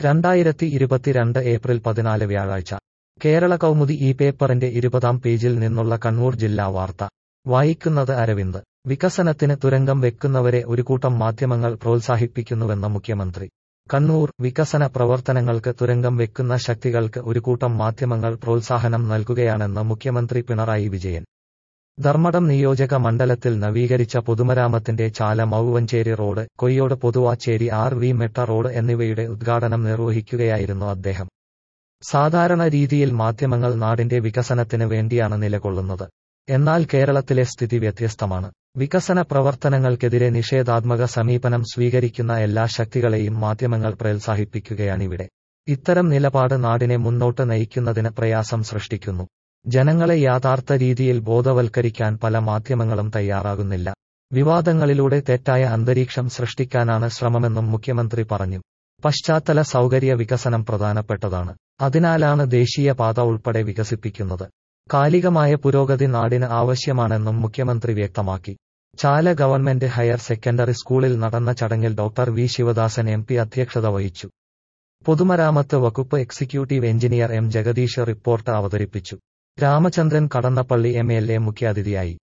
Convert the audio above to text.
രണ്ടായിരത്തി ഇരുപത്തിരണ്ട് ഏപ്രിൽ പതിനാല് വ്യാഴാഴ്ച കേരള കൗമുദി ഈ പേപ്പറിന്റെ ഇരുപതാം പേജിൽ നിന്നുള്ള കണ്ണൂർ ജില്ലാ വാർത്ത വായിക്കുന്നത് അരവിന്ദ് വികസനത്തിന് തുരങ്കം വെക്കുന്നവരെ ഒരു കൂട്ടം മാധ്യമങ്ങൾ പ്രോത്സാഹിപ്പിക്കുന്നുവെന്ന മുഖ്യമന്ത്രി കണ്ണൂർ വികസന പ്രവർത്തനങ്ങൾക്ക് തുരങ്കം വെക്കുന്ന ശക്തികൾക്ക് ഒരു കൂട്ടം മാധ്യമങ്ങൾ പ്രോത്സാഹനം നൽകുകയാണെന്ന് മുഖ്യമന്ത്രി പിണറായി വിജയൻ ധർമ്മടം നിയോജക മണ്ഡലത്തിൽ നവീകരിച്ച പൊതുമരാമത്തിന്റെ Chala Mouvancheri road Koyyode Pothuvachery R V Metta road എന്നിവയുടെ ഉദ്ഘാടനം നിർവഹിക്കുകയായിരുന്നു അദ്ദേഹം സാധാരണ രീതിയിൽ മാധ്യമങ്ങൾ നാടിന്റെ വികസനത്തിന് വേണ്ടിയാണ് നിലകൊള്ളുന്നത് എന്നാൽ കേരളത്തിലെ സ്ഥിതി വ്യത്യസ്തമാണ് വികസന പ്രവർത്തനങ്ങൾക്കെതിരെ നിഷേധാത്മക സമീപനം സ്വീകരിക്കുന്ന എല്ലാ ശക്തികളെയും മാധ്യമങ്ങൾ പ്രോത്സാഹിപ്പിക്കുകയാണിവിടെ ഇത്തരം നിലപാട് നാടിനെ മുന്നോട്ട് നയിക്കുന്നതിന് പ്രയാസം സൃഷ്ടിക്കുന്നു ജനങ്ങളെ യാഥാർത്ഥ രീതിയിൽ ബോധവൽക്കരിക്കാൻ പല മാധ്യമങ്ങളും തയ്യാറാകുന്നില്ല വിവാദങ്ങളിലൂടെ തെറ്റായ അന്തരീക്ഷം സൃഷ്ടിക്കാനാണ് ശ്രമമെന്നും മുഖ്യമന്ത്രി പറഞ്ഞു പശ്ചാത്തല സൗകര്യ വികസനം പ്രധാനപ്പെട്ടതാണ് അതിനാലാണ് ദേശീയപാത ഉൾപ്പെടെ വികസിപ്പിക്കുന്നത് കാലികമായ പുരോഗതി നാടിന് ആവശ്യമാണെന്നും മുഖ്യമന്ത്രി വ്യക്തമാക്കി ചാല ഗവൺമെന്റ് ഹയർ സെക്കൻഡറി സ്കൂളിൽ നടന്ന ചടങ്ങിൽ doctor V Sivadasan M P അധ്യക്ഷത വഹിച്ചു പൊതുമരാമത്ത് വകുപ്പ് executive engineer M Jagadeesh report അവതരിപ്പിച്ചു Ramachandran Kadannappally M L A മുഖ്യാതിഥിയായി